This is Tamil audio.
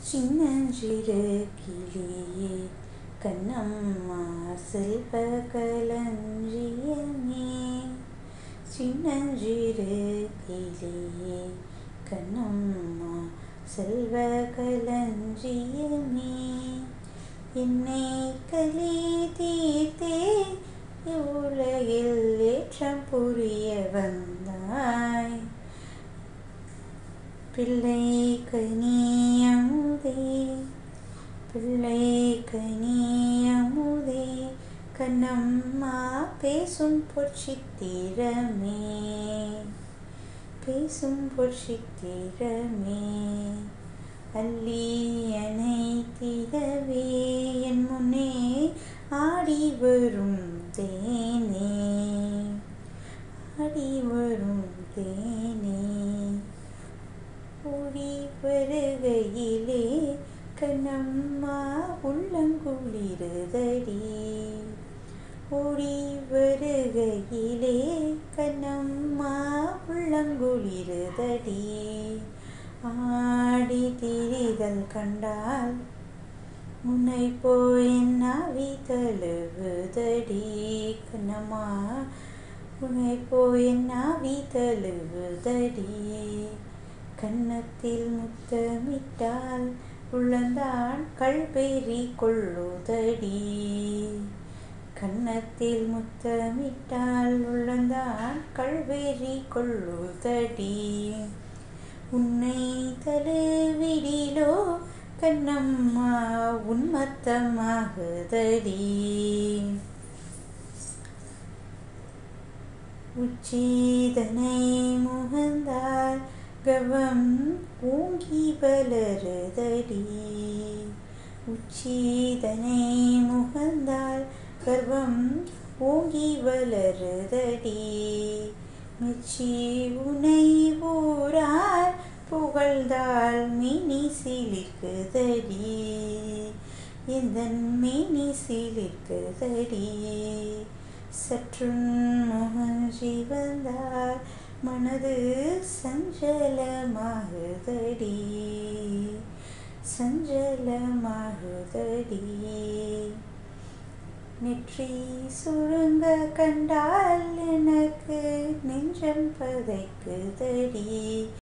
சின்னஞ்சிறு கிளியே கண்ணம்மா செல்வ களஞ்சியமே சின்னஞ்சிறு கிளியே கண்ணம்மா செல்வ களஞ்சியமே என்னை களி தீர்த்தே இவ்வுலகில் ஏற்றம் புரிய வந்தாய் பிள்ளை கனியமுதே பிள்ளை கனியமுதே கண்ணம்மா பேசும் பொற்சித்திரமே பேசும் பொற்சித்திரமே அள்ளி அணைத்திடவே என் முன்னே ஆடி வரும் தேனே ஆடி வரும் தேனே ஓடி வருகையிலே கண்ணம்மா உள்ளங்குளிருதடி ஓடி வருகையிலே கண்ணம்மா உள்ளங்குளிருதடி ஆடி திரிதல் கண்டால் முன்னை போய் நாவி தழுவுதடி கண்ணம்மா உன்னை போய் நாவி தழுவுதடி கன்னத்தில் முத்தமிட்டால் உள்ளந்தான் கள்பெறி கொள்ளுதடி கன்னத்தில் முத்தமிட்டால் உள்ளந்தான் கள்வெறி கொள்ளுதடி உன்னை தழுவிடிலோ கண்ணம்மா உன்மத்தமாகுதடி உச்சீதனை முகந்தால் கவம் ஓங்கி வளருதடி உச்சீதனை முகந்தால் கர்வம் ஓங்கி வளருதடி மெச்சி உனை ஊரார் புகழ்ந்தால் மினி சிலிக்குதடி எந்த மினி சிலிக்குதடி சற்றுன் முகஞ்சி வந்தால் மனது சஞ்சலமாகுதடி சஞ்சலமாகுதடி நெற்றி சுருங்க கண்டால் எனக்கு நெஞ்சம் பதைக்குதடி